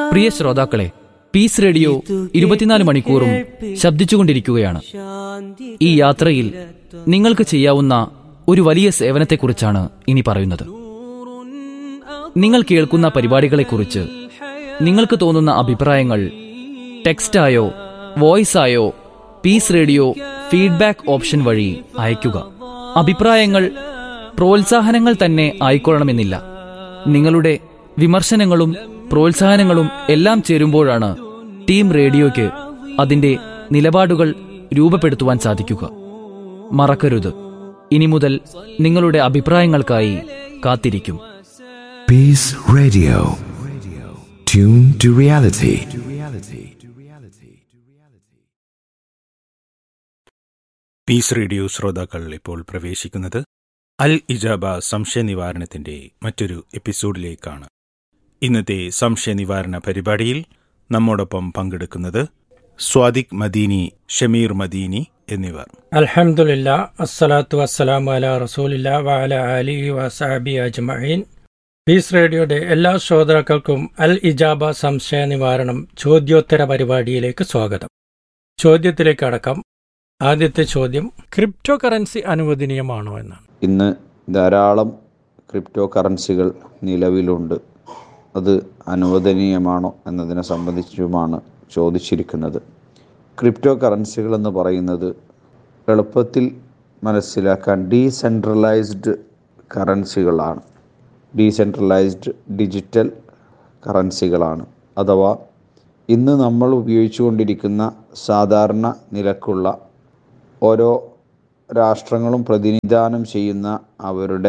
പ്രിയ ശ്രോതാക്കളെ piece radio ഇരുപത്തിനാല് മണിക്കൂറും ശബ്ദിച്ചുകൊണ്ടിരിക്കുകയാണ് ഈ യാത്രയിൽ നിങ്ങൾക്ക് ചെയ്യാവുന്ന ഒരു വലിയ സേവനത്തെക്കുറിച്ചാണ് ഇനി പറയുന്നത് നിങ്ങൾ കേൾക്കുന്ന പരിപാടികളെക്കുറിച്ച് നിങ്ങൾക്ക് തോന്നുന്ന അഭിപ്രായങ്ങൾ ടെക്സ്റ്റായോ വോയിസായോ പീസ് റേഡിയോ ഫീഡ്ബാക്ക് ഓപ്ഷൻ വഴി അയയ്ക്കുക അഭിപ്രായങ്ങൾ പ്രോത്സാഹനങ്ങൾ തന്നെ ആയിക്കൊള്ളണമെന്നില്ല നിങ്ങളുടെ വിമർശനങ്ങളും പ്രോത്സാഹനങ്ങളും എല്ലാം ചേരുമ്പോഴാണ് ടീം റേഡിയോയ്ക്ക് അതിന്റെ നിലപാടുകൾ രൂപപ്പെടുത്തുവാൻ സാധിക്കുക മറക്കരുത് ഇനി മുതൽ നിങ്ങളുടെ അഭിപ്രായങ്ങൾക്കായി കാത്തിരിക്കും Peace Radio. Tune to reality. Peace radio ശ്രോതാക്കൾ ഇപ്പോൾ പ്രവേശിക്കുന്നത് അൽ ഇജാബ സംശയ നിവാരണത്തിന്റെ മറ്റൊരു എപ്പിസോഡിലേക്കാണ് ഇന്നത്തെ സംശയ നിവാരണ പരിപാടിയിൽ നമ്മോടൊപ്പം പങ്കെടുക്കുന്നത് സ്വാദിഖ് മദീനി ഷമീർ മദീനി എന്നിവർ അൽഹംദുലില്ല അസ്സലാത്തു വസ്സലാമു അല റസൂലില്ല വഅല അലിഹി വസഹബി അജ്മഈൻ പീസ് റേഡിയോയുടെ എല്ലാ ശ്രോതാക്കൾക്കും അൽ ഇജാബ സംശയ നിവാരണം ചോദ്യോത്തര പരിപാടിയിലേക്ക് സ്വാഗതം ചോദ്യത്തിലേക്ക് അടക്കം ആദ്യത്തെ ചോദ്യം ക്രിപ്റ്റോ കറൻസി അനുവദനീയമാണോ എന്നാണ് ഇന്ന് ധാരാളം ക്രിപ്റ്റോ കറൻസികൾ നിലവിലുണ്ട് അത് അനുവദനീയമാണോ എന്നതിനെ സംബന്ധിച്ചുമാണ് ചോദിച്ചിരിക്കുന്നത് ക്രിപ്റ്റോ കറൻസികൾ എന്ന് പറയുന്നത് എളുപ്പത്തിൽ മനസ്സിലാക്കാൻ ഡീസെൻട്രലൈസ്ഡ് കറൻസികളാണ് ഡീസെൻട്രലൈസ്ഡ് ഡിജിറ്റൽ കറൻസികളാണ് അഥവാ ഇന്ന് നമ്മൾ ഉപയോഗിച്ചുകൊണ്ടിരിക്കുന്ന സാധാരണ നിലക്കുള്ള ഓരോ രാഷ്ട്രങ്ങളും പ്രതിനിധാനം ചെയ്യുന്ന അവരുടെ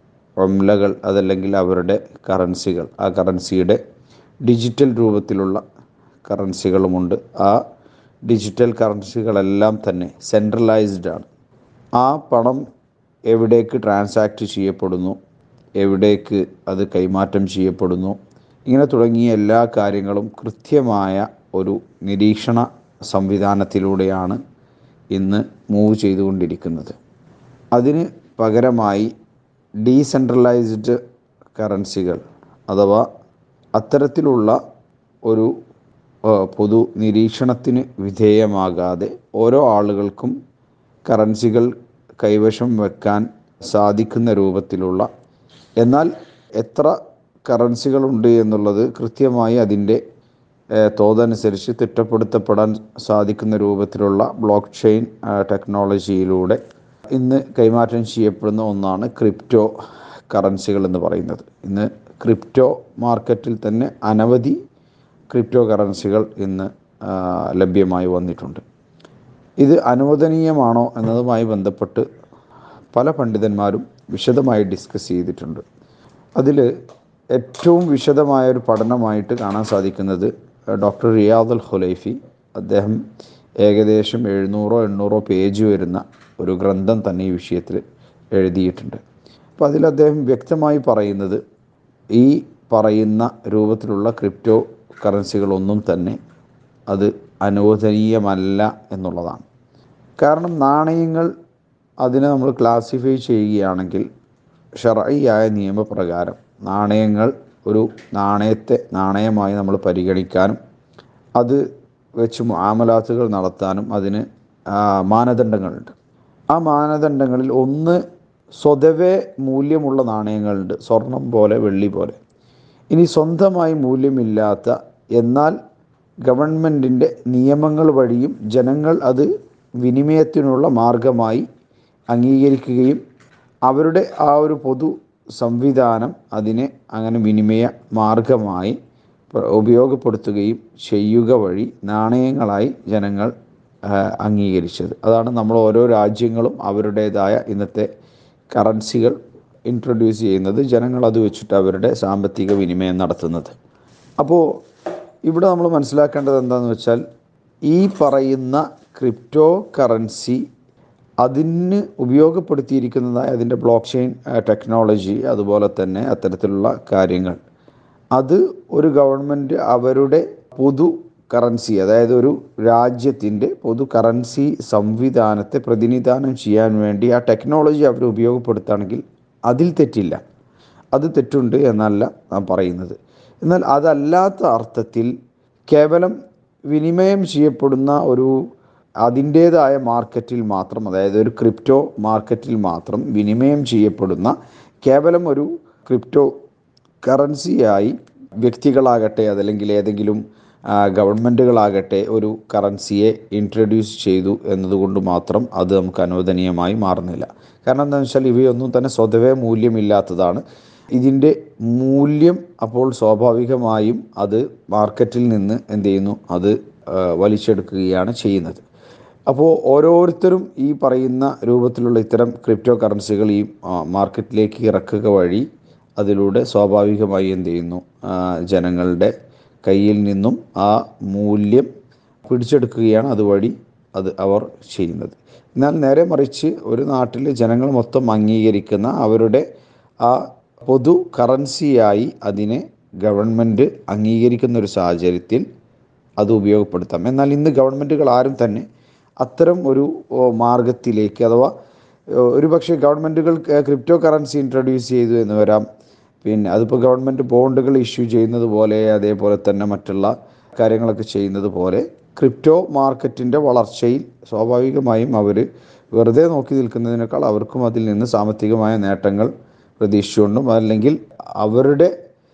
ഒംലകൾ അതല്ലെങ്കിൽ അവരുടെ കറൻസികൾ ആ കറൻസിയുടെ ഡിജിറ്റൽ രൂപത്തിലുള്ള കറൻസികളുമുണ്ട് ആ ഡിജിറ്റൽ കറൻസികളെല്ലാം തന്നെ സെൻട്രലൈസ്ഡ് ആണ് ആ പണം എവിടേക്ക് ട്രാൻസാക്റ്റ് ചെയ്യപ്പെടുന്നു എവിടേക്ക് അത് കൈമാറ്റം ചെയ്യപ്പെടുന്നു ഇങ്ങനെ തുടങ്ങിയ എല്ലാ കാര്യങ്ങളും കൃത്യമായ ഒരു നിരീക്ഷണ സംവിധാനത്തിലൂടെയാണ് ഇന്ന് മൂവ് ചെയ്തുകൊണ്ടിരിക്കുന്നത് അതിന് പകരമായി ഡീസെൻട്രലൈസ്ഡ് കറൻസികൾ അഥവാ അത്തരത്തിലുള്ള ഒരു ആ, പൊതു നിരീക്ഷണത്തിന് വിധേയമാകാതെ ഓരോ ആളുകൾക്കും കറൻസികൾ കൈവശം വെക്കാൻ സാധിക്കുന്ന രൂപത്തിലുള്ള എന്നാൽ എത്ര കറൻസികളുണ്ട് എന്നുള്ളത് കൃത്യമായി അതിൻ്റെ ഏഹ്, തോതനുസരിച്ച് തിട്ടപ്പെടുത്തപ്പെടാൻ സാധിക്കുന്ന രൂപത്തിലുള്ള ബ്ലോക്ക് ചെയിൻ ടെക്നോളജിയിലൂടെ ഇന്ന് കൈമാറ്റം ചെയ്യപ്പെടുന്ന ഒന്നാണ് ക്രിപ്റ്റോ കറൻസികൾ എന്ന് പറയുന്നത് ഇന്ന് ക്രിപ്റ്റോ മാർക്കറ്റിൽ തന്നെ അനവധി ക്രിപ്റ്റോ കറൻസികൾ ഇന്ന് ആ, ലഭ്യമായി വന്നിട്ടുണ്ട് ഇത് അനുവദനീയമാണോ എന്നതുമായി ബന്ധപ്പെട്ട് പല പണ്ഡിതന്മാരും വിശദമായി ഡിസ്കസ് ചെയ്തിട്ടുണ്ട് അതിൽ ഏറ്റവും വിശദമായ ഒരു പഠനമായിട്ട് കാണാൻ സാധിക്കുന്നത് ഡോക്ടർ റിയാദുൽ ഹുലൈഫി അദ്ദേഹം ഏകദേശം എഴുന്നൂറോ എണ്ണൂറോ പേജ് വരുന്ന ഒരു ഗ്രന്ഥം തന്നെ ഈ വിഷയത്തിൽ എഴുതിയിട്ടുണ്ട് അപ്പോൾ അതിൽ അദ്ദേഹം വ്യക്തമായി പറയുന്നത് ഈ പറയുന്ന രൂപത്തിലുള്ള ക്രിപ്റ്റോ കറൻസികളൊന്നും തന്നെ അത് അനുവദനീയമല്ല എന്നുള്ളതാണ് കാരണം നാണയങ്ങൾ അതിനെ നമ്മൾ ക്ലാസിഫൈ ചെയ്യുകയാണെങ്കിൽ ഷറയായ നിയമപ്രകാരം നാണയങ്ങൾ ഒരു നാണയത്തെ നാണയമായി നമ്മൾ പരിഗണിക്കാനും അത് വെച്ച് മുആമലാത്തുകൾ നടത്താനും അതിന് ആ, മാനദണ്ഡങ്ങളുണ്ട് ആ മാനദണ്ഡങ്ങളിൽ ഒന്ന് സ്വതവേ മൂല്യമുള്ള നാണയങ്ങളുണ്ട് സ്വർണം പോലെ വെള്ളി പോലെ ഇനി സ്വന്തമായി മൂല്യമില്ലാത്ത എന്നാൽ ഗവൺമെൻറ്റിൻ്റെ നിയമങ്ങൾ വഴിയും ജനങ്ങൾ അത് വിനിമയത്തിനുള്ള മാർഗമായി അംഗീകരിക്കുകയും അവരുടെ ആ ഒരു പൊതു സംവിധാനം അതിനെ അങ്ങനെ വിനിമയ മാർഗമായി പ്ര- ഉപയോഗപ്പെടുത്തുകയും ചെയ്യുക വഴി നാണയങ്ങളായി ജനങ്ങൾ ആ, അംഗീകരിച്ചത് അതാണ് നമ്മൾ ഓരോ രാജ്യങ്ങളും അവരുടേതായ ഇന്നത്തെ കറൻസികൾ ഇൻട്രൊഡ്യൂസ് ചെയ്യുന്നത് ജനങ്ങൾ അത് വെച്ചിട്ട് അവരുടെ സാമ്പത്തിക വിനിമയം നടത്തുന്നത് അപ്പോൾ ഇവിടെ നമ്മൾ മനസ്സിലാക്കേണ്ടത് എന്താണെന്ന് വെച്ചാൽ ഈ പറയുന്ന ക്രിപ്റ്റോ കറൻസി അതിന് ഉപയോഗപ്പെടുത്തിയിരിക്കുന്നതായ അതിൻ്റെ ബ്ലോക്ക് ചെയിൻ ടെക്നോളജി അതുപോലെ തന്നെ അത്തരത്തിലുള്ള കാര്യങ്ങൾ അത് ഒരു ഗവൺമെൻറ് അവരുടെ പൊതു കറൻസി അതായത് ഒരു രാജ്യത്തിൻ്റെ പൊതു കറൻസി സംവിധാനത്തെ പ്രതിനിധാനം ചെയ്യാൻ വേണ്ടി ആ ടെക്നോളജി അവർ ഉപയോഗപ്പെടുത്തുകയാണെങ്കിൽ അതിൽ തെറ്റില്ല അത് തെറ്റുണ്ട് എന്നല്ല നാം പറയുന്നത് എന്നാൽ അതല്ലാത്ത അർത്ഥത്തിൽ കേവലം വിനിമയം ചെയ്യപ്പെടുന്ന ഒരു അതിൻ്റേതായ മാർക്കറ്റിൽ മാത്രം അതായത് ഒരു ക്രിപ്റ്റോ മാർക്കറ്റിൽ മാത്രം വിനിമയം ചെയ്യപ്പെടുന്ന കേവലം ഒരു ക്രിപ്റ്റോ കറൻസിയായി വ്യക്തികളാകട്ടെ അതല്ലെങ്കിൽ ഏതെങ്കിലും ആ, ഗവൺമെൻറ്റുകളാകട്ടെ ഒരു കറൻസിയെ ഇൻട്രൊഡ്യൂസ് ചെയ്തു എന്നതുകൊണ്ട് മാത്രം അത് നമുക്ക് അനുവദനീയമായി മാറുന്നില്ല കാരണം എന്താണെന്ന് വെച്ചാൽ ഇവയൊന്നും തന്നെ സ്വതവേ മൂല്യമില്ലാത്തതാണ് ഇതിൻ്റെ മൂല്യം അപ്പോൾ സ്വാഭാവികമായും അത് മാർക്കറ്റിൽ നിന്ന് എന്ത് ചെയ്യുന്നു അത് ആ, വലിച്ചെടുക്കുകയാണ് ചെയ്യുന്നത് അപ്പോൾ ഓരോരുത്തരും ഈ പറയുന്ന രൂപത്തിലുള്ള ഇത്തരം ക്രിപ്റ്റോ കറൻസികൾ ഈ ആ, മാർക്കറ്റിലേക്ക് ഇറക്കുക വഴി അതിലൂടെ സ്വാഭാവികമായി എന്ത് ചെയ്യുന്നു ആ, ജനങ്ങളുടെ കയ്യിൽ നിന്നും ആ മൂല്യം പിടിച്ചെടുക്കുകയാണ് അതുവഴി അത് അവർ ചെയ്യുന്നത് എന്നാൽ നേരെ മറിച്ച് ഒരു നാട്ടിൽ ജനങ്ങൾ മൊത്തം അംഗീകരിക്കുന്ന അവരുടെ ആ പൊതു കറൻസിയായി അതിനെ ഗവൺമെൻറ് അംഗീകരിക്കുന്ന ഒരു സാഹചര്യത്തിൽ അത് ഉപയോഗപ്പെടുത്താം എന്നാൽ ഇന്ന് ഗവൺമെൻറ്റുകൾ ആരും തന്നെ അത്തരം ഒരു ഓ, മാർഗത്തിലേക്ക് അഥവാ ഓ, ഒരുപക്ഷെ ഗവൺമെൻറ്റുകൾ ക്രിപ്റ്റോ കറൻസി ഇൻട്രൊഡ്യൂസ് ചെയ്തു എന്ന് വരാം പിന്നെ അതിപ്പോൾ ഗവൺമെൻറ് ബോണ്ടുകൾ ഇഷ്യൂ ചെയ്യുന്നത് പോലെ അതേപോലെ തന്നെ മറ്റുള്ള കാര്യങ്ങളൊക്കെ ചെയ്യുന്നത് പോലെ ക്രിപ്റ്റോ മാർക്കറ്റിൻ്റെ വളർച്ചയിൽ സ്വാഭാവികമായും അവർ വെറുതെ നോക്കി നിൽക്കുന്നതിനേക്കാൾ അവർക്കും അതിൽ നിന്ന് സാമ്പത്തികമായ നേട്ടങ്ങൾ പ്രതീക്ഷിച്ചുകൊണ്ടും അല്ലെങ്കിൽ അവരുടെ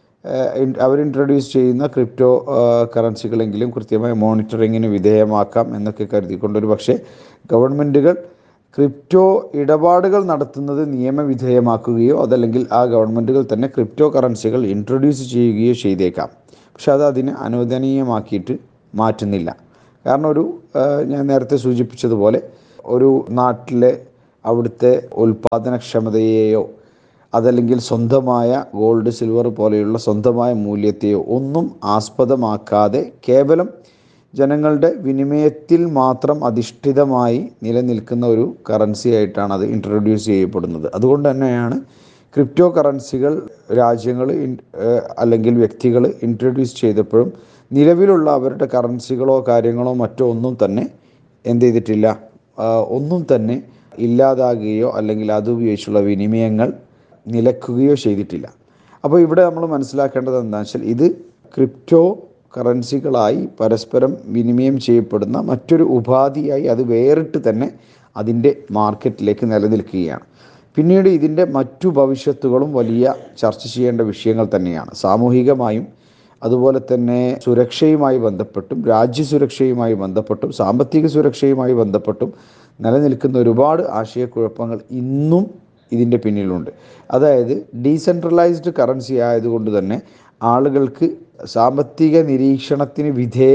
ഏഹ്, അവർ ഇൻട്രൊഡ്യൂസ് ചെയ്യുന്ന ക്രിപ്റ്റോ കറൻസികളെങ്കിലും കൃത്യമായ മോണിറ്ററിങ്ങിന് വിധേയമാക്കാം എന്നൊക്കെ കരുതിക്കൊണ്ട് ഒരു പക്ഷേ ഗവൺമെൻറ്റുകൾ ക്രിപ്റ്റോ ഇടപാടുകൾ നടത്തുന്നത് നിയമവിധേയമാക്കുകയോ അതല്ലെങ്കിൽ ആ ഗവൺമെൻറ്റുകൾ തന്നെ ക്രിപ്റ്റോ കറൻസികൾ ഇൻട്രൊഡ്യൂസ് ചെയ്യുകയോ ചെയ്തേക്കാം പക്ഷെ അത് അതിനെ അനുവദനീയമാക്കിയിട്ട് മാറ്റുന്നില്ല കാരണം ഒരു ഏഹ്, ഞാൻ നേരത്തെ സൂചിപ്പിച്ചതുപോലെ ഒരു നാട്ടിലെ അവിടുത്തെ ഉൽപാദനക്ഷമതയെയോ അതല്ലെങ്കിൽ സ്വന്തമായ ഗോൾഡ് സിൽവർ പോലെയുള്ള സ്വന്തമായ മൂല്യത്തെയോ ഒന്നും ആസ്പദമാക്കാതെ കേവലം ജനങ്ങളുടെ വിനിമയത്തിൽ മാത്രം അധിഷ്ഠിതമായി നിലനിൽക്കുന്ന ഒരു കറൻസി ആയിട്ടാണ് അത് ഇൻട്രൊഡ്യൂസ് ചെയ്യപ്പെടുന്നത് അതുകൊണ്ട് തന്നെയാണ് ക്രിപ്റ്റോ കറൻസികൾ രാജ്യങ്ങൾ ഇൻ- ഏഹ് അല്ലെങ്കിൽ വ്യക്തികൾ ഇൻട്രൊഡ്യൂസ് ചെയ്തപ്പോഴും നിലവിലുള്ള അവരുടെ കറൻസികളോ കാര്യങ്ങളോ മറ്റോ ഒന്നും തന്നെ എന്ത് ചെയ്തിട്ടില്ല ആ, ഒന്നും തന്നെ ഇല്ലാതാകുകയോ അല്ലെങ്കിൽ അതുപയോഗിച്ചുള്ള വിനിമയങ്ങൾ നിലക്കുകയോ ചെയ്തിട്ടില്ല അപ്പോൾ ഇവിടെ നമ്മൾ മനസ്സിലാക്കേണ്ടത് എന്താണെന്ന് വെച്ചാൽ ഇത് ക്രിപ്റ്റോ കറൻസികളായി പരസ്പരം വിനിമയം ചെയ്യപ്പെടുന്ന മറ്റൊരു ഉപാധിയായി അത് വേറിട്ട് തന്നെ അതിൻ്റെ മാർക്കറ്റിലേക്ക് നിലനിൽക്കുകയാണ് പിന്നീട് ഇതിൻ്റെ മറ്റു ഭവിഷ്യത്തുകളും വലിയ ചർച്ച ചെയ്യേണ്ട വിഷയങ്ങൾ തന്നെയാണ് സാമൂഹികമായും അതുപോലെ തന്നെ സുരക്ഷയുമായി ബന്ധപ്പെട്ടും രാജ്യസുരക്ഷയുമായി ബന്ധപ്പെട്ടും സാമ്പത്തിക സുരക്ഷയുമായി ബന്ധപ്പെട്ടും നിലനിൽക്കുന്ന ഒരുപാട് ആശയക്കുഴപ്പങ്ങൾ ഇന്നും ഇതിൻ്റെ പിന്നിലുണ്ട് അതായത് ഡീസെൻട്രലൈസ്ഡ് കറൻസി ആയതുകൊണ്ട് തന്നെ ആളുകൾക്ക് സാമ്പത്തിക നിരീക്ഷണത്തിന്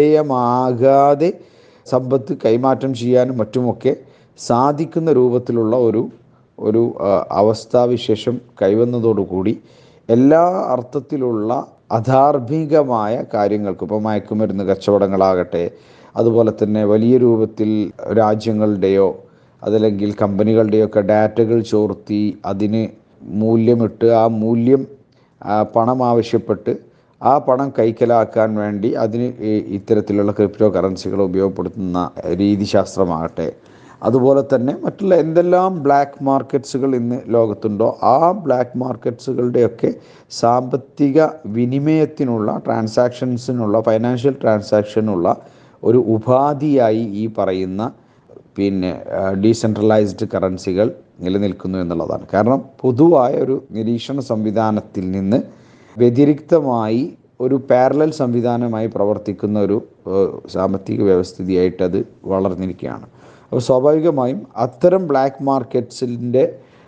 വിധേയമാകാതെ സമ്പത്ത് കൈമാറ്റം ചെയ്യാനും മറ്റുമൊക്കെ സാധിക്കുന്ന രൂപത്തിലുള്ള ഒരു ഒരു ആ, അവസ്ഥാവിശേഷം കൈവന്നതോടുകൂടി എല്ലാ അർത്ഥത്തിലുള്ള അധാർമികമായ കാര്യങ്ങൾക്ക് ഇപ്പോൾ മയക്കുമരുന്ന് കച്ചവടങ്ങളാകട്ടെ അതുപോലെ തന്നെ വലിയ രൂപത്തിൽ രാജ്യങ്ങളുടെയോ അതല്ലെങ്കിൽ കമ്പനികളുടെയോ ഒക്കെ ഡാറ്റകൾ ചോർത്തി അതിന് മൂല്യമിട്ട് ആ മൂല്യം ആ, പണം ആവശ്യപ്പെട്ട് ആ പണം കൈക്കലാക്കാൻ വേണ്ടി അതിന് ഈ ഇത്തരത്തിലുള്ള ക്രിപ്റ്റോ കറൻസികൾ ഉപയോഗപ്പെടുത്തുന്ന രീതിശാസ്ത്രമാകട്ടെ അതുപോലെ തന്നെ മറ്റുള്ള എന്തെല്ലാം ബ്ലാക്ക് മാർക്കറ്റ്സുകൾ ഇന്ന് ലോകത്തുണ്ടോ ആ ബ്ലാക്ക് മാർക്കറ്റ്സുകളുടെയൊക്കെ സാമ്പത്തിക വിനിമയത്തിനുള്ള ട്രാൻസാക്ഷൻസിനുള്ള ഫൈനാൻഷ്യൽ ട്രാൻസാക്ഷനുള്ള ഒരു ഉപാധിയായി ഈ പറയുന്ന പിന്നെ ഡീസെൻട്രലൈസ്ഡ് കറൻസികൾ നിലനിൽക്കുന്നു എന്നുള്ളതാണ് കാരണം പൊതുവായ ഒരു നിരീക്ഷണ സംവിധാനത്തിൽ നിന്ന് വ്യതിരിക്തമായി ഒരു പാരലൽ സംവിധാനമായി പ്രവർത്തിക്കുന്ന ഒരു ഏഹ്, സാമ്പത്തിക വ്യവസ്ഥിതിയായിട്ട് അത് വളർന്നിരിക്കുകയാണ് അപ്പോൾ സ്വാഭാവികമായും അത്തരം ബ്ലാക്ക് മാർക്കറ്റ്സിൻ്റെ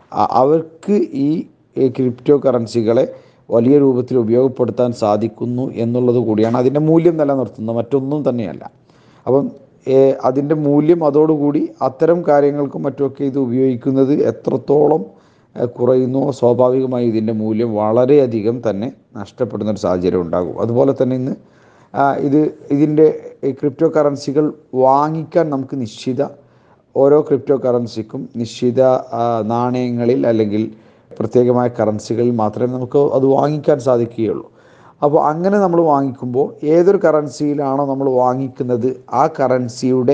അവർക്ക് ഈ ക്രിപ്റ്റോ കറൻസികളെ വലിയ രൂപത്തിൽ ഉപയോഗപ്പെടുത്താൻ സാധിക്കുന്നു എന്നുള്ളത് കൂടിയാണ് അതിൻ്റെ മൂല്യം നിലനിർത്തുന്നത് മറ്റൊന്നും തന്നെയല്ല അപ്പം ഏഹ്, അതിൻ്റെ മൂല്യം അതോടുകൂടി അത്തരം കാര്യങ്ങൾക്കും മറ്റുമൊക്കെ ഇത് ഉപയോഗിക്കുന്നത് എത്രത്തോളം ഏഹ്, കുറയുന്നോ സ്വാഭാവികമായി ഇതിൻ്റെ മൂല്യം വളരെയധികം തന്നെ നഷ്ടപ്പെടുന്ന ഒരു സാഹചര്യം ഉണ്ടാകും അതുപോലെ തന്നെ ഇന്ന് ആ, ഇത് ഇതിൻ്റെ ക്രിപ്റ്റോ കറൻസികൾ വാങ്ങിക്കാൻ നമുക്ക് നിശ്ചിത ഓരോ ക്രിപ്റ്റോ കറൻസിക്കും നിശ്ചിത ആ, നാണയങ്ങളിൽ അല്ലെങ്കിൽ പ്രത്യേകമായ കറൻസികളിൽ മാത്രമേ നമുക്ക് അത് വാങ്ങിക്കാൻ സാധിക്കുകയുള്ളൂ അപ്പോൾ അങ്ങനെ നമ്മൾ വാങ്ങിക്കുമ്പോൾ ഏതൊരു കറൻസിയിലാണോ നമ്മൾ വാങ്ങിക്കുന്നത് ആ കറൻസിയുടെ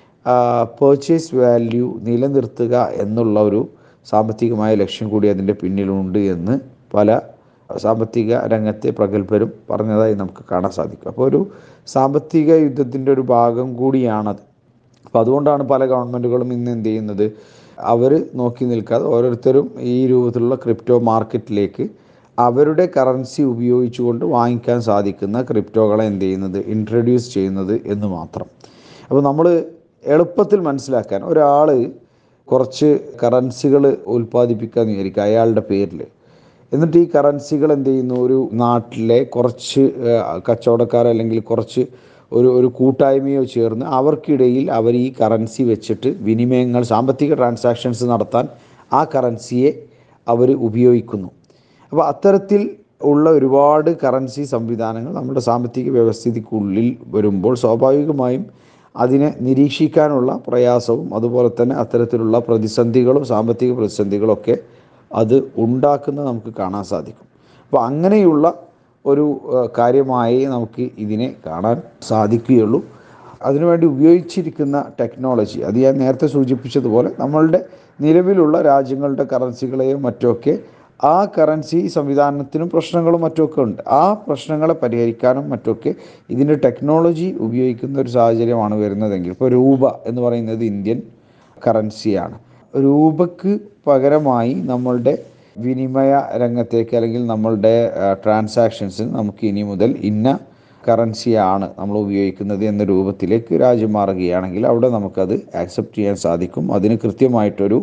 പേർച്ചേസ് വാല്യൂ നിലനിർത്തുക എന്നുള്ള ഒരു സാമ്പത്തികമായ ലക്ഷ്യം കൂടി അതിൻ്റെ പിന്നിലുണ്ട് എന്ന് പല സാമ്പത്തിക രംഗത്തെ പ്രഗത്ഭരും പറഞ്ഞതായി നമുക്ക് കാണാൻ സാധിക്കും അപ്പോൾ ഒരു സാമ്പത്തിക യുദ്ധത്തിൻ്റെ ഒരു ഭാഗം കൂടിയാണത് അപ്പോൾ അതുകൊണ്ടാണ് പല ഗവൺമെൻറ്റുകളും ഇന്ന് എന്ത് ചെയ്യുന്നത് അവർ നോക്കി നിൽക്കാതെ ഓരോരുത്തരും ഈ രൂപത്തിലുള്ള ക്രിപ്റ്റോ മാർക്കറ്റിലേക്ക് അവരുടെ കറൻസി ഉപയോഗിച്ചുകൊണ്ട് വാങ്ങിക്കാൻ സാധിക്കുന്ന ക്രിപ്റ്റോകളെ എന്ത് ചെയ്യുന്നത് ഇൻട്രൊഡ്യൂസ് ചെയ്യുന്നത് എന്ന് മാത്രം അപ്പോൾ നമ്മൾ എളുപ്പത്തിൽ മനസ്സിലാക്കാൻ ഒരാൾ കുറച്ച് കറൻസികൾ ഉൽപ്പാദിപ്പിക്കാമെന്ന് വിചാരിക്കുക അയാളുടെ പേരിൽ എന്നിട്ട് ഈ കറൻസികൾ എന്ത് ചെയ്യുന്നു ഒരു നാട്ടിലെ കുറച്ച് കച്ചവടക്കാർ അല്ലെങ്കിൽ കുറച്ച് ഒരു ഒരു കൂട്ടായ്മയോ ചേർന്ന് അവർക്കിടയിൽ അവർ ഈ കറൻസി വെച്ചിട്ട് വിനിമയങ്ങൾ സാമ്പത്തിക ട്രാൻസാക്ഷൻസ് നടത്താൻ ആ കറൻസിയെ അവർ ഉപയോഗിക്കുന്നു അപ്പോൾ അത്തരത്തിൽ ഉള്ള ഒരുപാട് കറൻസി സംവിധാനങ്ങൾ നമ്മുടെ സാമ്പത്തിക വ്യവസ്ഥിതിക്കുള്ളിൽ വരുമ്പോൾ സ്വാഭാവികമായും അതിനെ നിരീക്ഷിക്കാനുള്ള പ്രയാസവും അതുപോലെ തന്നെ അത്തരത്തിലുള്ള പ്രതിസന്ധികളും സാമ്പത്തിക പ്രതിസന്ധികളൊക്കെ അത് ഉണ്ടാക്കുന്നത് നമുക്ക് കാണാൻ സാധിക്കും അപ്പോൾ അങ്ങനെയുള്ള ഒരു കാര്യമായി നമുക്ക് ഇതിനെ കാണാൻ സാധിക്കുകയുള്ളൂ അതിനുവേണ്ടി ഉപയോഗിച്ചിരിക്കുന്ന ടെക്നോളജി അത് ഞാൻ നേരത്തെ സൂചിപ്പിച്ചതുപോലെ നമ്മളുടെ നിലവിലുള്ള രാജ്യങ്ങളുടെ കറൻസികളെയും മറ്റുമൊക്കെ ആ കറൻസി സംവിധാനത്തിനും പ്രശ്നങ്ങളും മറ്റുമൊക്കെ ഉണ്ട് ആ പ്രശ്നങ്ങളെ പരിഹരിക്കാനും മറ്റുമൊക്കെ ഇതിൻ്റെ ടെക്നോളജി ഉപയോഗിക്കുന്ന ഒരു സാഹചര്യമാണ് വരുന്നതെങ്കിൽ ഇപ്പോൾ രൂപ എന്ന് പറയുന്നത് ഇന്ത്യൻ കറൻസിയാണ് രൂപക്ക് പകരമായി നമ്മളുടെ വിനിമയ രംഗത്തേക്ക് അല്ലെങ്കിൽ നമ്മളുടെ ട്രാൻസാക്ഷൻസിന് നമുക്ക് ഇനി മുതൽ ഇന്ന കറൻസിയാണ് നമ്മൾ ഉപയോഗിക്കുന്നത് എന്ന രൂപത്തിലേക്ക് രാജ്യം മാറുകയാണെങ്കിൽ അവിടെ നമുക്കത് ആക്സെപ്റ്റ് ചെയ്യാൻ സാധിക്കും അതിന് കൃത്യമായിട്ടൊരു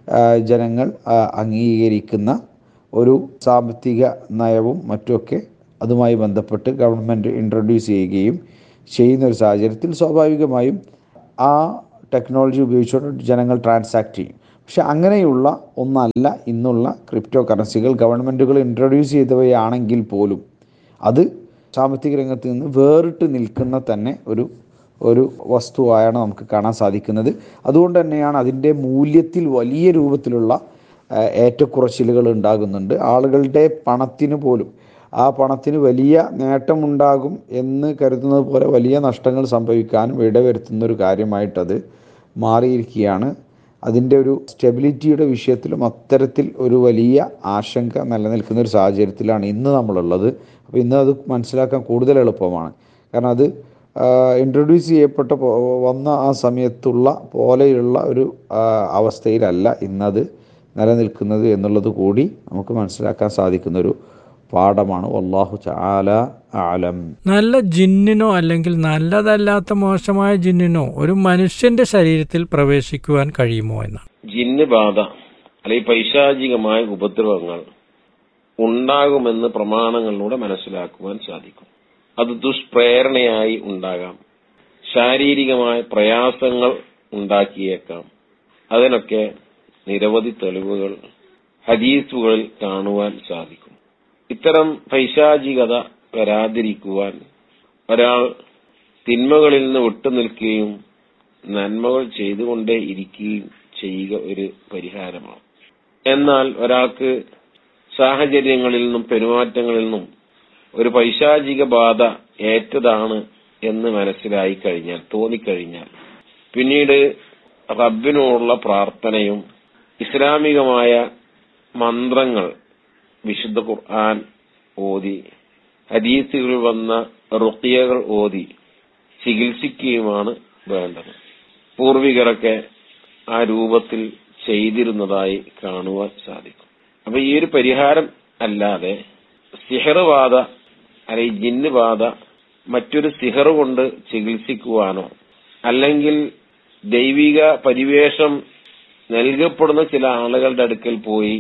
ജനങ്ങൾ അംഗീകരിക്കുന്ന ഒരു സാമ്പത്തിക നയവും മറ്റുമൊക്കെ അതുമായി ബന്ധപ്പെട്ട് ഗവൺമെൻറ് ഇൻട്രൊഡ്യൂസ് ചെയ്യുകയും ചെയ്യുന്ന ഒരു സാഹചര്യത്തിൽ സ്വാഭാവികമായും ആ ടെക്നോളജി ഉപയോഗിച്ചുകൊണ്ട് ജനങ്ങൾ ട്രാൻസാക്ട് ചെയ്യും പക്ഷെ അങ്ങനെയുള്ള ഒന്നല്ല ഇന്നുള്ള ക്രിപ്റ്റോ കറൻസികൾ ഗവൺമെൻറ്റുകൾ ഇൻട്രൊഡ്യൂസ് ചെയ്തവയാണെങ്കിൽ പോലും അത് സാമ്പത്തിക രംഗത്ത് നിന്ന് വേറിട്ട് നിൽക്കുന്ന തന്നെ ഒരു ഒരു വസ്തുവായാണ് നമുക്ക് കാണാൻ സാധിക്കുന്നത് അതുകൊണ്ട് തന്നെയാണ് അതിൻ്റെ മൂല്യത്തിൽ വലിയ രൂപത്തിലുള്ള ഏറ്റക്കുറച്ചിലുകൾ ഉണ്ടാകുന്നുണ്ട് ആളുകളുടെ പണത്തിന് പോലും ആ പണത്തിന് വലിയ നേട്ടമുണ്ടാകും എന്ന് കരുതുന്നത് പോലെ വലിയ നഷ്ടങ്ങൾ സംഭവിക്കാനും ഇടവരുത്തുന്ന ഒരു കാര്യമായിട്ടത് മാറിയിരിക്കുകയാണ് അതിൻ്റെ ഒരു സ്റ്റെബിലിറ്റിയുടെ വിഷയത്തിലും അത്തരത്തിൽ ഒരു വലിയ ആശങ്ക നിലനിൽക്കുന്ന ഒരു സാഹചര്യത്തിലാണ് ഇന്ന് നമ്മളുള്ളത് അപ്പോൾ ഇന്ന് അത് മനസ്സിലാക്കാൻ കൂടുതൽ എളുപ്പമാണ് കാരണം അത് ഇൻട്രൊഡ്യൂസ് ചെയ്യപ്പെട്ട വന്ന ആ സമയത്തുള്ള പോലെയുള്ള ഒരു അവസ്ഥയിലല്ല ഇന്നത് നിലനിൽക്കുന്നത് എന്നുള്ളത് കൂടി നമുക്ക് മനസ്സിലാക്കാൻ സാധിക്കുന്ന ഒരു പാഠമാണ് വല്ലാഹു ചാല ആലം നല്ല ജിന്നിനോ അല്ലെങ്കിൽ നല്ലതല്ലാത്ത മോശമായ ജിന്നിനോ ഒരു മനുഷ്യന്റെ ശരീരത്തിൽ പ്രവേശിക്കുവാൻ കഴിയുമോ എന്നാണ് ജിന്ന് ബാധ അല്ലെങ്കിൽ പൈശാചികമായ ഉപദ്രവങ്ങൾ ഉണ്ടാകുമെന്ന് പ്രമാണങ്ങളിലൂടെ മനസ്സിലാക്കുവാൻ സാധിക്കും അത് ദുഷ്പ്രേരണയായി ഉണ്ടാകാം ശാരീരികമായ പ്രയാസങ്ങൾ ഉണ്ടാക്കിയേക്കാം അതിനൊക്കെ നിരവധി തെളിവുകൾ ഹദീസുകളിൽ കാണുവാൻ സാധിക്കും ഇത്തരം പൈശാചികത വരാതിരിക്കുവാൻ ഒരാൾ തിന്മകളിൽ നിന്ന് വിട്ടുനിൽക്കുകയും നന്മകൾ ചെയ്തുകൊണ്ടേ ഇരിക്കുകയും ചെയ്യുക ഒരു പരിഹാരമാണ് എന്നാൽ ഒരാൾക്ക് സാഹചര്യങ്ങളിൽ നിന്നും പെരുമാറ്റങ്ങളിൽ നിന്നും ഒരു പൈശാചിക ബാധ ഏറ്റതാണ് എന്ന് മനസ്സിലായി കഴിഞ്ഞാൽ തോന്നിക്കഴിഞ്ഞാൽ പിന്നീട് റബ്ബിനോടുള്ള പ്രാർത്ഥനയും ഇസ്ലാമികമായ മന്ത്രങ്ങൾ വിശുദ്ധ ഖുർആൻ ഓതി ഹദീസുകളിൽ വന്ന റുക്കിയകൾ ഓതി ചികിത്സിക്കുകയുമാണ് വേണ്ടത് പൂർവികരൊക്കെ ആ രൂപത്തിൽ ചെയ്തിരുന്നതായി കാണുവാൻ സാധിക്കും അപ്പൊ ഈ ഒരു പരിഹാരം അല്ലാതെ സിഹറുബാധ അല്ലെങ്കിൽ ജിന്ന് ബാധ മറ്റൊരു സിഹർ കൊണ്ട് ചികിത്സിക്കുവാനോ അല്ലെങ്കിൽ ദൈവിക പരിവേഷം നൽകപ്പെടുന്ന ചില ആളുകളുടെ അടുക്കൽ പോയി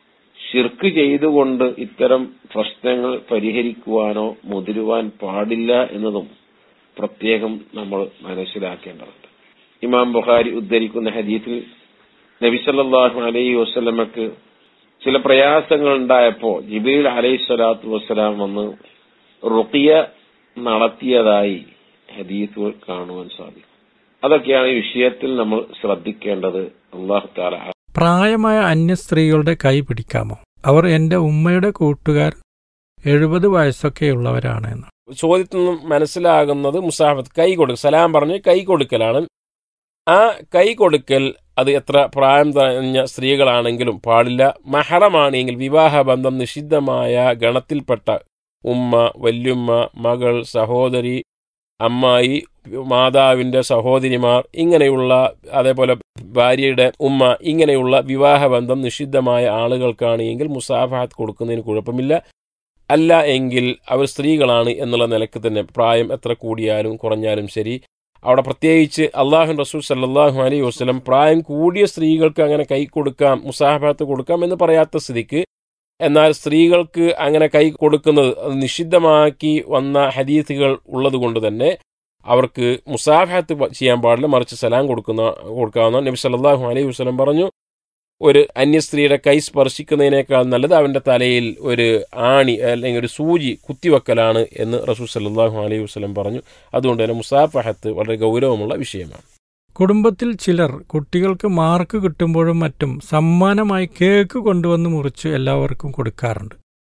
ഷിർക്ക് ചെയ്തുകൊണ്ട് ഇത്തരം പ്രശ്നങ്ങൾ പരിഹരിക്കുവാനോ മുതിരുവാൻ പാടില്ല എന്നതും പ്രത്യേകം നമ്മൾ മനസ്സിലാക്കേണ്ടതുണ്ട് ഇമാം ബുഖാരി ഉദ്ധരിക്കുന്ന ഹദീസിൽ നബിസല്ലാഹു അലൈഹി വസ്ലമക്ക് ചില പ്രയാസങ്ങൾ ഉണ്ടായപ്പോ ജിബീൽ അലൈഹി സ്വലാത്തു വസ്സലാം വന്ന് റുക്കിയ നടത്തിയതായി ഹദീസുകൾ കാണുവാൻ സാധിക്കും അതൊക്കെയാണ് ഈ വിഷയത്തിൽ നമ്മൾ ശ്രദ്ധിക്കേണ്ടത് അള്ളാഹു താല പ്രായമായ അന്യ സ്ത്രീകളുടെ കൈ പിടിക്കാമോ അവർ എന്റെ ഉമ്മയുടെ കൂട്ടുകാർ എഴുപത് വയസ്സൊക്കെയുള്ളവരാണ് എന്ന് ചോദ്യത്തിൽ നിന്നും മനസ്സിലാകുന്നത് മുസാഫത്ത് കൈ കൊടുക്കുക സലാം പറഞ്ഞ് കൈ കൊടുക്കലാണ് ആ കൈ കൊടുക്കൽ അത് എത്ര പ്രായം തഞ്ഞ സ്ത്രീകളാണെങ്കിലും പാടില്ല മഹറമാണെങ്കിൽ വിവാഹബന്ധം നിഷിദ്ധമായ ഗണത്തിൽപ്പെട്ട ഉമ്മ വല്യുമ്മ മകൾ സഹോദരി അമ്മായി മാതാവിൻ്റെ സഹോദരിമാർ ഇങ്ങനെയുള്ള അതേപോലെ ഭാര്യയുടെ ഉമ്മ ഇങ്ങനെയുള്ള വിവാഹബന്ധം നിഷിദ്ധമായ ആളുകൾക്കാണ് എങ്കിൽ മുസാഫാത്ത് കൊടുക്കുന്നതിന് കുഴപ്പമില്ല അല്ല എങ്കിൽ അവർ സ്ത്രീകളാണ് എന്നുള്ള നിലക്ക് തന്നെ പ്രായം എത്ര കൂടിയാലും കുറഞ്ഞാലും ശരി അവിടെ പ്രത്യേകിച്ച് അള്ളാഹു റസൂൽ സല്ലാഹു അലൈഹി വസ്ലം പ്രായം കൂടിയ സ്ത്രീകൾക്ക് അങ്ങനെ കൈ കൊടുക്കാം മുസാഫാത്ത് കൊടുക്കാം എന്ന് പറയാത്ത സ്ഥിതിക്ക് എന്നാൽ സ്ത്രീകൾക്ക് അങ്ങനെ കൈ കൊടുക്കുന്നത് അത് നിഷിദ്ധമാക്കി വന്ന ഹദീസുകൾ ഉള്ളതുകൊണ്ട് തന്നെ അവർക്ക് മുസാഫാത്ത് ചെയ്യാൻ പാടില്ല മറിച്ച് സലാം കൊടുക്കുന്ന കൊടുക്കാവുന്ന നബി സല്ലാഹു അലൈഹി വസ്ലം പറഞ്ഞു ഒരു അന്യസ്ത്രീയുടെ കൈ സ്പർശിക്കുന്നതിനേക്കാൾ നല്ലത് അവൻ്റെ തലയിൽ ഒരു ആണി അല്ലെങ്കിൽ ഒരു സൂചി കുത്തിവെക്കലാണ് എന്ന് റസൂൽ സല്ലാഹു അലൈഹി വസ്ലം പറഞ്ഞു അതുകൊണ്ട് തന്നെ മുസാഫഹത്ത് വളരെ ഗൗരവമുള്ള വിഷയമാണ് കുടുംബത്തിൽ ചിലർ കുട്ടികൾക്ക് മാർക്ക് കിട്ടുമ്പോഴും മറ്റും സമ്മാനമായി കേക്ക് കൊണ്ടുവന്ന് മുറിച്ച് എല്ലാവർക്കും കൊടുക്കാറുണ്ട്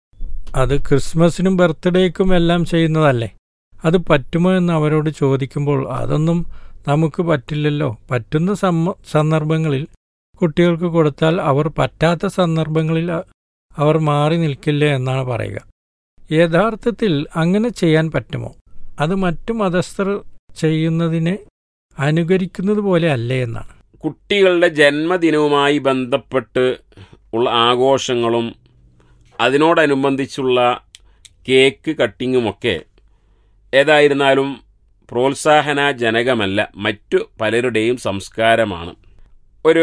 അത് ക്രിസ്മസിനും ബർത്ത്ഡേക്കും എല്ലാം ചെയ്യുന്നതല്ലേ അത് പറ്റുമോ എന്ന് അവരോട് ചോദിക്കുമ്പോൾ അതൊന്നും നമുക്ക് പറ്റില്ലല്ലോ പറ്റുന്ന സന്ദർഭങ്ങളിൽ കുട്ടികൾക്ക് കൊടുത്താൽ അവർ പറ്റാത്ത സന്ദർഭങ്ങളിൽ അവർ മാറി നിൽക്കില്ല എന്നാണ് പറയുക യഥാർത്ഥത്തിൽ അങ്ങനെ ചെയ്യാൻ പറ്റുമോ അത് മറ്റു മതസ്ഥർ ചെയ്യുന്നതിനെ അനുകരിക്കുന്നത് പോലെ അല്ലേ എന്നാണ് കുട്ടികളുടെ ജന്മദിനവുമായി ബന്ധപ്പെട്ട് ഉള്ള ആഘോഷങ്ങളും അതിനോടനുബന്ധിച്ചുള്ള കേക്ക് കട്ടിങ്ങുമൊക്കെ ഏതായിരുന്നാലും പ്രോത്സാഹനജനകമല്ല മറ്റു പലരുടെയും സംസ്കാരമാണ് ഒരു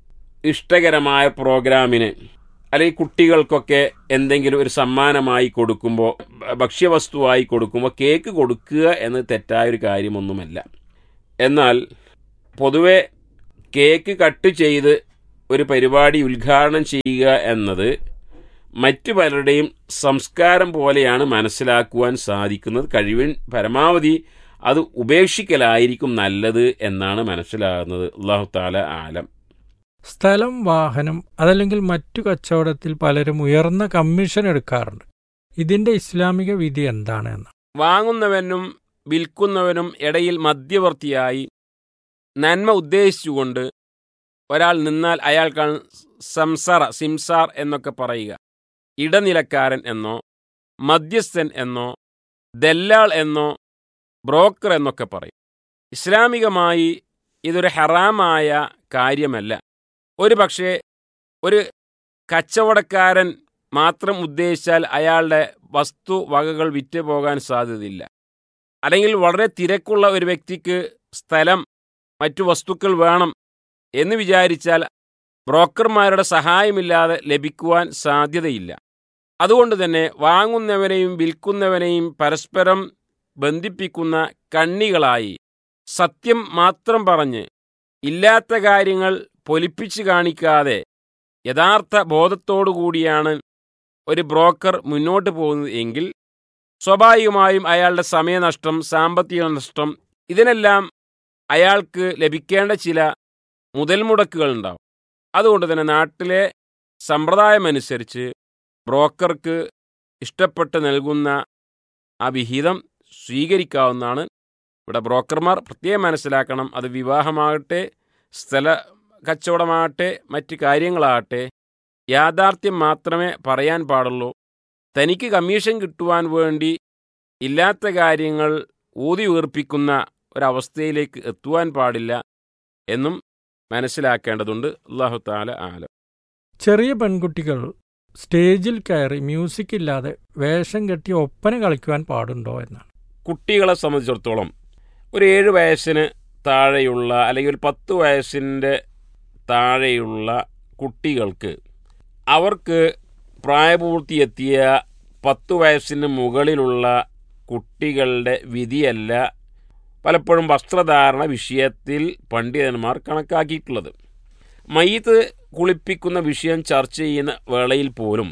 ഇഷ്ടകരമായ പ്രോഗ്രാമിന് അല്ലെങ്കിൽ കുട്ടികൾക്കൊക്കെ എന്തെങ്കിലും ഒരു സമ്മാനമായി കൊടുക്കുമ്പോൾ ഭക്ഷ്യവസ്തുവായി കൊടുക്കുമ്പോൾ കേക്ക് കൊടുക്കുക എന്ന് തെറ്റായൊരു കാര്യമൊന്നുമല്ല എന്നാൽ പൊതുവെ കേക്ക് കട്ട് ചെയ്ത് ഒരു പരിപാടി ഉദ്ഘാടനം ചെയ്യുക എന്നത് മറ്റു പലരുടെയും സംസ്കാരം പോലെയാണ് മനസ്സിലാക്കുവാൻ സാധിക്കുന്നത് കഴിവിൻ പരമാവധി അത് ഉപേക്ഷിക്കലായിരിക്കും നല്ലത് എന്നാണ് മനസ്സിലാകുന്നത് അള്ളാഹു താല ആലം സ്ഥലം വാഹനം അതല്ലെങ്കിൽ മറ്റു കച്ചവടത്തിൽ പലരും ഉയർന്ന കമ്മീഷൻ എടുക്കാറുണ്ട് ഇതിന്റെ ഇസ്ലാമിക വിധി എന്താണ് എന്ന് വാങ്ങുന്നവനും വിൽക്കുന്നവനും ഇടയിൽ മധ്യവർത്തിയായി നന്മ ഉദ്ദേശിച്ചുകൊണ്ട് ഒരാൾ നിന്നാൽ അയാൾക്കാണ് സംസാറ സിംസാർ എന്നൊക്കെ പറയുക ഇടനിലക്കാരൻ എന്നോ മധ്യസ്ഥൻ എന്നോ ദല്ലാൾ എന്നോ ബ്രോക്കർ എന്നൊക്കെ പറയും ഇസ്ലാമികമായി ഇതൊരു ഹറാമായ കാര്യമല്ല ഒരു പക്ഷേ ഒരു കച്ചവടക്കാരൻ മാത്രം ഉദ്ദേശിച്ചാൽ അയാളുടെ വസ്തു വകകൾ വിറ്റ് പോകാൻ സാധ്യതയില്ല അല്ലെങ്കിൽ വളരെ തിരക്കുള്ള ഒരു വ്യക്തിക്ക് സ്ഥലം മറ്റു വസ്തുക്കൾ വേണം എന്ന് വിചാരിച്ചാൽ ബ്രോക്കർമാരുടെ സഹായമില്ലാതെ ലഭിക്കുവാൻ സാധ്യതയില്ല അതുകൊണ്ട് തന്നെ വാങ്ങുന്നവനെയും വിൽക്കുന്നവനെയും പരസ്പരം ബന്ധിപ്പിക്കുന്ന കണ്ണികളായി സത്യം മാത്രം പറഞ്ഞ് ഇല്ലാത്ത കാര്യങ്ങൾ പൊലിപ്പിച്ച് കാണിക്കാതെ യഥാർത്ഥ ബോധത്തോടുകൂടിയാണ് ഒരു ബ്രോക്കർ മുന്നോട്ട് പോകുന്നത് എങ്കിൽ സ്വാഭാവികമായും അയാളുടെ സമയനഷ്ടം സാമ്പത്തിക നഷ്ടം ഇതിനെല്ലാം അയാൾക്ക് ലഭിക്കേണ്ട ചില മുതൽ മുടക്കുകൾ ഉണ്ടാവും അതുകൊണ്ട് തന്നെ നാട്ടിലെ സമ്പ്രദായമനുസരിച്ച് ബ്രോക്കർക്ക് ഇഷ്ടപ്പെട്ട് നൽകുന്ന ആ വിഹിതം സ്വീകരിക്കാവുന്നതാണ് ഇവിടെ ബ്രോക്കർമാർ പ്രത്യേകം മനസ്സിലാക്കണം അത് വിവാഹമാകട്ടെ സ്ഥല കച്ചവടമാകട്ടെ മറ്റ് കാര്യങ്ങളാകട്ടെ യാഥാർത്ഥ്യം മാത്രമേ പറയാൻ പാടുള്ളൂ തനിക്ക് കമ്മീഷൻ കിട്ടുവാൻ വേണ്ടി ഇല്ലാത്ത കാര്യങ്ങൾ ഊതി ഉയർപ്പിക്കുന്ന ഒരവസ്ഥയിലേക്ക് എത്തുവാൻ പാടില്ല എന്നും മനസ്സിലാക്കേണ്ടതുണ്ട് അള്ളാഹു താല ആലം ചെറിയ പെൺകുട്ടികൾ സ്റ്റേജിൽ കയറി മ്യൂസിക് ഇല്ലാതെ വേഷം കെട്ടി ഒപ്പന കളിക്കുവാൻ പാടുണ്ടോ എന്നാണ് കുട്ടികളെ സംബന്ധിച്ചിടത്തോളം ഒരു ഏഴ് വയസ്സിന് താഴെയുള്ള അല്ലെങ്കിൽ ഒരു പത്ത് വയസ്സിൻ്റെ താഴെയുള്ള കുട്ടികൾക്ക് അവർക്ക് പ്രായപൂർത്തിയെത്തിയ പത്ത് വയസ്സിന് മുകളിലുള്ള കുട്ടികളുടെ വിധിയല്ല പലപ്പോഴും വസ്ത്രധാരണ വിഷയത്തിൽ പണ്ഡിതന്മാർ കണക്കാക്കിയിട്ടുള്ളത് മയ്യത്ത് കുളിപ്പിക്കുന്ന വിഷയം ചർച്ച ചെയ്യുന്ന വേളയിൽ പോലും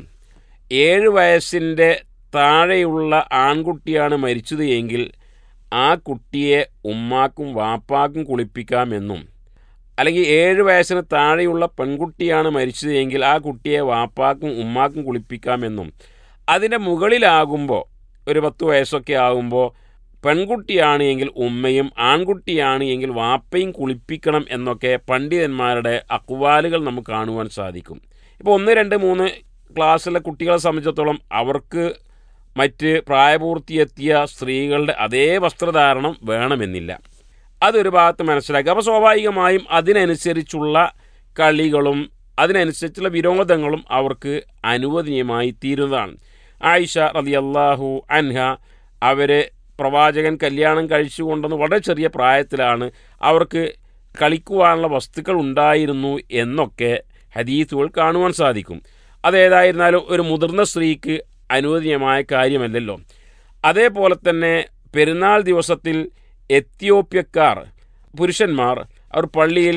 ഏഴ് വയസ്സിൻ്റെ താഴെയുള്ള ആൺകുട്ടിയാണ് മരിച്ചത് എങ്കിൽ ആ കുട്ടിയെ ഉമ്മാക്കും വാപ്പാക്കും കുളിപ്പിക്കാമെന്നും അല്ലെങ്കിൽ ഏഴ് വയസ്സിന് താഴെയുള്ള പെൺകുട്ടിയാണ് മരിച്ചത് എങ്കിൽ ആ കുട്ടിയെ വാപ്പാക്കും ഉമ്മാക്കും കുളിപ്പിക്കാമെന്നും അതിൻ്റെ മുകളിലാകുമ്പോൾ ഒരു പത്ത് വയസ്സൊക്കെ ആകുമ്പോൾ പെൺകുട്ടിയാണ് എങ്കിൽ ഉമ്മയും ആൺകുട്ടിയാണ് എങ്കിൽ വാപ്പയും കുളിപ്പിക്കണം എന്നൊക്കെ പണ്ഡിതന്മാരുടെ അക്വാലുകൾ നമുക്ക് കാണുവാൻ സാധിക്കും ഇപ്പോൾ ഒന്ന് രണ്ട് മൂന്ന് ക്ലാസ്സിലെ കുട്ടികളെ സംബന്ധിച്ചിടത്തോളം അവർക്ക് മറ്റ് പ്രായപൂർത്തിയെത്തിയ സ്ത്രീകളുടെ അതേ വസ്ത്രധാരണം വേണമെന്നില്ല അതൊരു ഭാഗത്ത് മനസ്സിലാക്കുക അപ്പോൾ സ്വാഭാവികമായും അതിനനുസരിച്ചുള്ള കളികളും അതിനനുസരിച്ചുള്ള വിനോദങ്ങളും അവർക്ക് അനുവദനീയമായി തീരുന്നതാണ് ആയിഷ റളിയല്ലാഹു അൻഹ അവരെ പ്രവാചകൻ കല്യാണം കഴിച്ചുകൊണ്ടെന്ന് വളരെ ചെറിയ പ്രായത്തിലാണ് അവർക്ക് കളിക്കുവാനുള്ള വസ്തുക്കൾ ഉണ്ടായിരുന്നു എന്നൊക്കെ ഹദീസുകൾ കാണുവാൻ സാധിക്കും അതേതായിരുന്നാലും ഒരു മുതിർന്ന സ്ത്രീക്ക് അനുവദനീയമായ കാര്യമല്ലല്ലോ അതേപോലെ തന്നെ പെരുന്നാൾ ദിവസത്തിൽ എത്യോപ്യക്കാർ പുരുഷന്മാർ അവർ പള്ളിയിൽ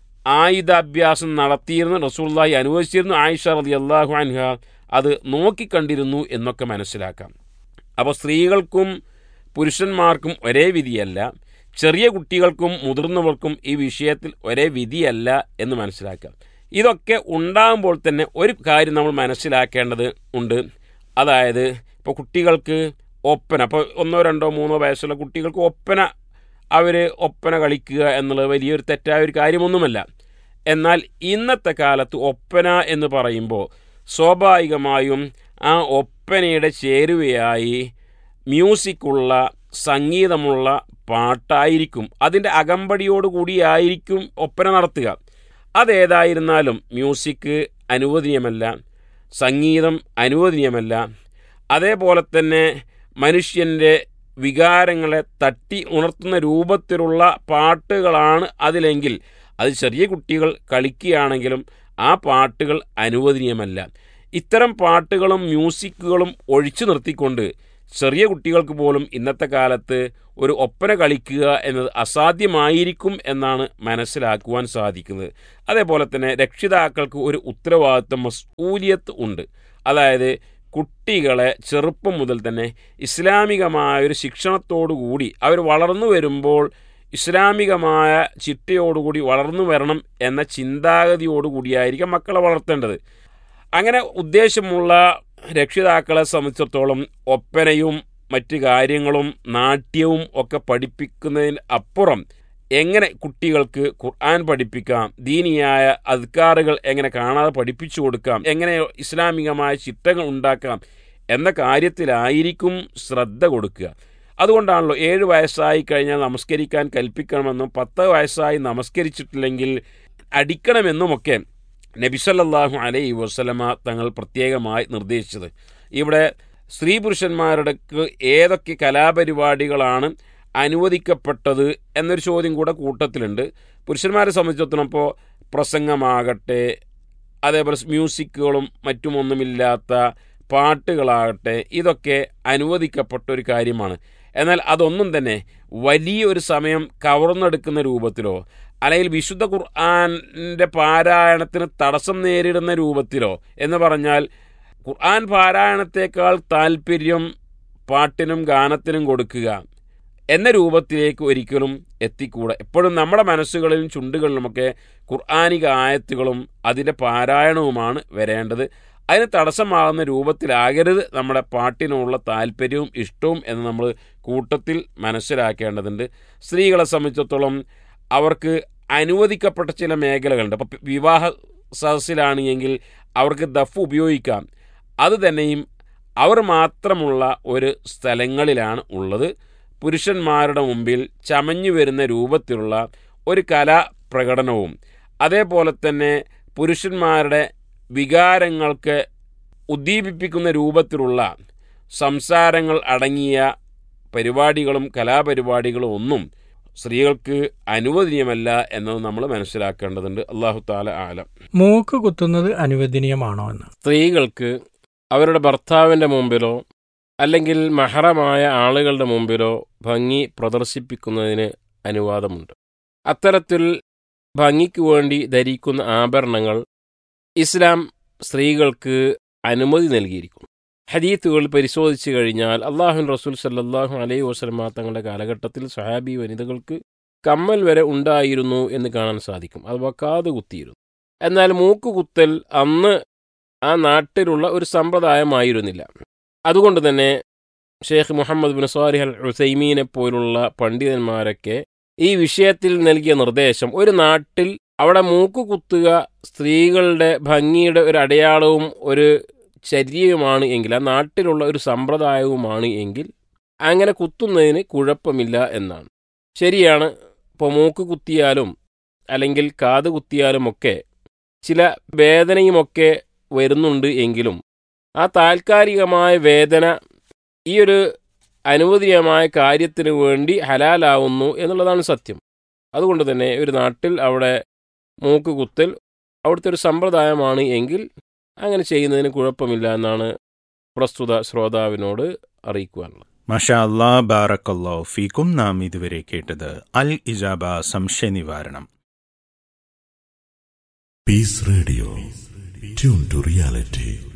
ആയുധാഭ്യാസം നടത്തിയിരുന്നു റസൂള്ളായി അനുവദിച്ചിരുന്നു ആയിഷ റതി അള്ളാഹു അൻഹ അത് നോക്കിക്കണ്ടിരുന്നു എന്നൊക്കെ മനസ്സിലാക്കാം അപ്പോൾ സ്ത്രീകൾക്കും പുരുഷന്മാർക്കും ഒരേ വിധിയല്ല ചെറിയ കുട്ടികൾക്കും മുതിർന്നവർക്കും ഈ വിഷയത്തിൽ ഒരേ വിധിയല്ല എന്ന് മനസ്സിലാക്കാം ഇതൊക്കെ ഉണ്ടാകുമ്പോൾ തന്നെ ഒരു കാര്യം നമ്മൾ മനസ്സിലാക്കേണ്ടത് ഉണ്ട് അതായത് ഇപ്പോൾ കുട്ടികൾക്ക് ഒപ്പന അപ്പോൾ ഒന്നോ രണ്ടോ മൂന്നോ വയസ്സുള്ള കുട്ടികൾക്ക് ഒപ്പന അവർ ഒപ്പന കളിക്കുക എന്നുള്ളത് വലിയൊരു തെറ്റായ ഒരു കാര്യമൊന്നുമല്ല എന്നാൽ ഇന്നത്തെ കാലത്ത് ഒപ്പന എന്ന് പറയുമ്പോൾ സ്വാഭാവികമായും ആ ഒപ്പനയുടെ ചേരുവയായി മ്യൂസിക്കുള്ള സംഗീതമുള്ള പാട്ടായിരിക്കും അതിൻ്റെ അകമ്പടിയോടുകൂടിയായിരിക്കും ഒപ്പന നടത്തുക അതേതായിരുന്നാലും മ്യൂസിക് അനുവദനീയമല്ല സംഗീതം അനുവദനീയമല്ല അതേപോലെ തന്നെ മനുഷ്യൻ്റെ വികാരങ്ങളെ തട്ടി ഉണർത്തുന്ന രൂപത്തിലുള്ള പാട്ടുകളാണ് അതിലെങ്കിൽ അത് ചെറിയ കുട്ടികൾ കളിക്കുകയാണെങ്കിലും ആ പാട്ടുകൾ അനുവദനീയമല്ല ഇത്തരം പാട്ടുകളും മ്യൂസിക്കുകളും ഒഴിച്ചു നിർത്തിക്കൊണ്ട് ചെറിയ കുട്ടികൾക്ക് പോലും ഇന്നത്തെ കാലത്ത് ഒരു ഒപ്പന കളിക്കുക എന്നത് അസാധ്യമായിരിക്കും എന്നാണ് മനസ്സിലാക്കുവാൻ സാധിക്കുന്നത് അതേപോലെ തന്നെ രക്ഷിതാക്കൾക്ക് ഒരു ഉത്തരവാദിത്വം മസ്ഊലിയത്ത് ഉണ്ട് അതായത് കുട്ടികളെ ചെറുപ്പം മുതൽ തന്നെ ഇസ്ലാമികമായ ഒരു ശിക്ഷണത്തോടുകൂടി അവർ വളർന്നു വരുമ്പോൾ ഇസ്ലാമികമായ ചിട്ടയോടുകൂടി വളർന്നു വരണം എന്ന ചിന്താഗതിയോടുകൂടിയായിരിക്കും മക്കളെ വളർത്തേണ്ടത് അങ്ങനെ ഉദ്ദേശമുള്ള രക്ഷിതാക്കളെ സംബന്ധിച്ചിടത്തോളം ഒപ്പനയും മറ്റ് കാര്യങ്ങളും നാട്യവും ഒക്കെ പഠിപ്പിക്കുന്നതിന് അപ്പുറം എങ്ങനെ കുട്ടികൾക്ക് ഖുർആൻ പഠിപ്പിക്കാം ദീനിയായ അധികാറുകൾ എങ്ങനെ കാണാതെ പഠിപ്പിച്ചു കൊടുക്കാം എങ്ങനെ ഇസ്ലാമികമായ ചിട്ടകൾ ഉണ്ടാക്കാം എന്ന കാര്യത്തിലായിരിക്കും ശ്രദ്ധ കൊടുക്കുക അതുകൊണ്ടാണല്ലോ ഏഴ് വയസ്സായി കഴിഞ്ഞാൽ നമസ്കരിക്കാൻ കൽപ്പിക്കണമെന്നും പത്ത് വയസ്സായി നമസ്കരിച്ചിട്ടില്ലെങ്കിൽ അടിക്കണമെന്നുമൊക്കെ നബിസല്ലാഹു അലൈ വസ്ലമ തങ്ങൾ പ്രത്യേകമായി നിർദ്ദേശിച്ചത് ഇവിടെ സ്ത്രീ പുരുഷന്മാരുടെ ഏതൊക്കെ കലാപരിപാടികളാണ് അനുവദിക്കപ്പെട്ടത് എന്നൊരു ചോദ്യം കൂടെ കൂട്ടത്തിലുണ്ട് പുരുഷന്മാരെ സംബന്ധിച്ചിടത്തോളം ഇപ്പോൾ പ്രസംഗമാകട്ടെ അതേപോലെ മ്യൂസിക്കുകളും മറ്റുമൊന്നുമില്ലാത്ത പാട്ടുകളാകട്ടെ ഇതൊക്കെ അനുവദിക്കപ്പെട്ട ഒരു കാര്യമാണ് എന്നാൽ അതൊന്നും തന്നെ വലിയൊരു സമയം കവർന്നെടുക്കുന്ന രൂപത്തിലോ അല്ലെങ്കിൽ വിശുദ്ധ ഖുർആാനിൻ്റെ പാരായണത്തിന് തടസ്സം നേരിടുന്ന രൂപത്തിലോ എന്ന് പറഞ്ഞാൽ ഖുർആൻ പാരായണത്തേക്കാൾ താല്പര്യം പാട്ടിനും ഗാനത്തിനും കൊടുക്കുക എന്ന രൂപത്തിലേക്ക് ഒരിക്കലും എത്തിക്കൂടാ എപ്പോഴും നമ്മുടെ മനസ്സുകളിലും ചുണ്ടുകളിലുമൊക്കെ ഖുർആാനിക ആയത്തുകളും അതിൻ്റെ പാരായണവുമാണ് വരേണ്ടത് അതിന് തടസ്സമാകുന്ന രൂപത്തിലാകരുത് നമ്മുടെ പാട്ടിനുള്ള താല്പര്യവും ഇഷ്ടവും എന്ന് നമ്മൾ കൂട്ടത്തിൽ മനസ്സിലാക്കേണ്ടതുണ്ട് സ്ത്രീകളെ സംബന്ധിച്ചിടത്തോളം അവർക്ക് അനുവദിക്കപ്പെട്ട ചില മേഖലകളുണ്ട് അപ്പോൾ വിവാഹ സദസ്സിലാണ് എങ്കിൽ അവർക്ക് ദഫ് ഉപയോഗിക്കാം അത് തന്നെയും അവർ മാത്രമുള്ള ഒരു സ്ഥലങ്ങളിലാണ് ഉള്ളത് പുരുഷന്മാരുടെ മുമ്പിൽ ചമഞ്ഞു വരുന്ന രൂപത്തിലുള്ള ഒരു കലാപ്രകടനവും അതേപോലെ തന്നെ പുരുഷന്മാരുടെ വികാരങ്ങൾക്ക് ഉദ്ദീപിപ്പിക്കുന്ന രൂപത്തിലുള്ള സംസാരങ്ങൾ അടങ്ങിയ പരിപാടികളും കലാപരിപാടികളും ഒന്നും സ്ത്രീകൾക്ക് അനുവദനീയമല്ല എന്നത് നമ്മൾ മനസ്സിലാക്കേണ്ടതുണ്ട് അള്ളാഹു താല ആലം മൂക്ക് കുത്തുന്നത് അനുവദനീയമാണോ എന്ന് സ്ത്രീകൾക്ക് അവരുടെ ഭർത്താവിൻ്റെ മുമ്പിലോ അല്ലെങ്കിൽ മഹറമായ ആളുകളുടെ മുമ്പിലോ ഭംഗി പ്രദർശിപ്പിക്കുന്നതിന് അനുവാദമുണ്ട് അത്തരത്തിൽ ഭംഗിക്ക് വേണ്ടി ധരിക്കുന്ന ആഭരണങ്ങൾ ഇസ്ലാം സ്ത്രീകൾക്ക് അനുമതി നൽകിയിരിക്കുന്നു ഹദീത്തുകൾ പരിശോധിച്ചു കഴിഞ്ഞാൽ അള്ളാഹുൻ റസൂൽ സല്ലാഹു അലൈഹി വസ്ലമ തങ്ങളുടെ കാലഘട്ടത്തിൽ സഹാബി വനിതകൾക്ക് കമ്മൽ വരെ ഉണ്ടായിരുന്നു എന്ന് കാണാൻ സാധിക്കും അഥവാ കാത് കുത്തിയിരുന്നു എന്നാൽ മൂക്ക് കുത്തൽ അന്ന് ആ നാട്ടിലുള്ള ഒരു സമ്പ്രദായമായിരുന്നില്ല അതുകൊണ്ട് തന്നെ Sheikh Muhammad bin Salih al ഉസൈമീനെ പോലുള്ള പണ്ഡിതന്മാരൊക്കെ ഈ വിഷയത്തിൽ നൽകിയ നിർദ്ദേശം ഒരു നാട്ടിൽ അവിടെ മൂക്ക് കുത്തുക സ്ത്രീകളുടെ ഭംഗിയുടെ ഒരു അടയാളവും ഒരു ചര്യയുമാണ് എങ്കിൽ ആ നാട്ടിലുള്ള ഒരു സമ്പ്രദായവുമാണ് എങ്കിൽ അങ്ങനെ കുത്തുന്നതിന് കുഴപ്പമില്ല എന്നാണ് ശരിയാണ് ഇപ്പോൾ മൂക്ക് കുത്തിയാലും അല്ലെങ്കിൽ കാത് കുത്തിയാലുമൊക്കെ ചില വേദനയുമൊക്കെ വരുന്നുണ്ട് എങ്കിലും ആ താൽക്കാലികമായ വേദന ഈ ഒരു അനുവദനീയമായ കാര്യത്തിന് വേണ്ടി ഹലാലാവുന്നു എന്നുള്ളതാണ് സത്യം അതുകൊണ്ട് തന്നെ ഒരു നാട്ടിൽ അവിടെ മൂക്ക് കുത്തൽ അവിടുത്തെ ഒരു സമ്പ്രദായമാണ് എങ്കിൽ അങ്ങനെ ചെയ്യുന്നതിന് കുഴപ്പമില്ല എന്നാണ് പ്രസ്തുത ശ്രോതാവിനോട് അറിയിക്കുവാനുള്ളത് മഷാ അല്ലാ ബാറക്കല്ലോ ഫീക്കും നാം ഇതുവരെ കേട്ടത് അൽ ഇജാബ സംശയ നിവാരണം Peace Radio. Tune to reality.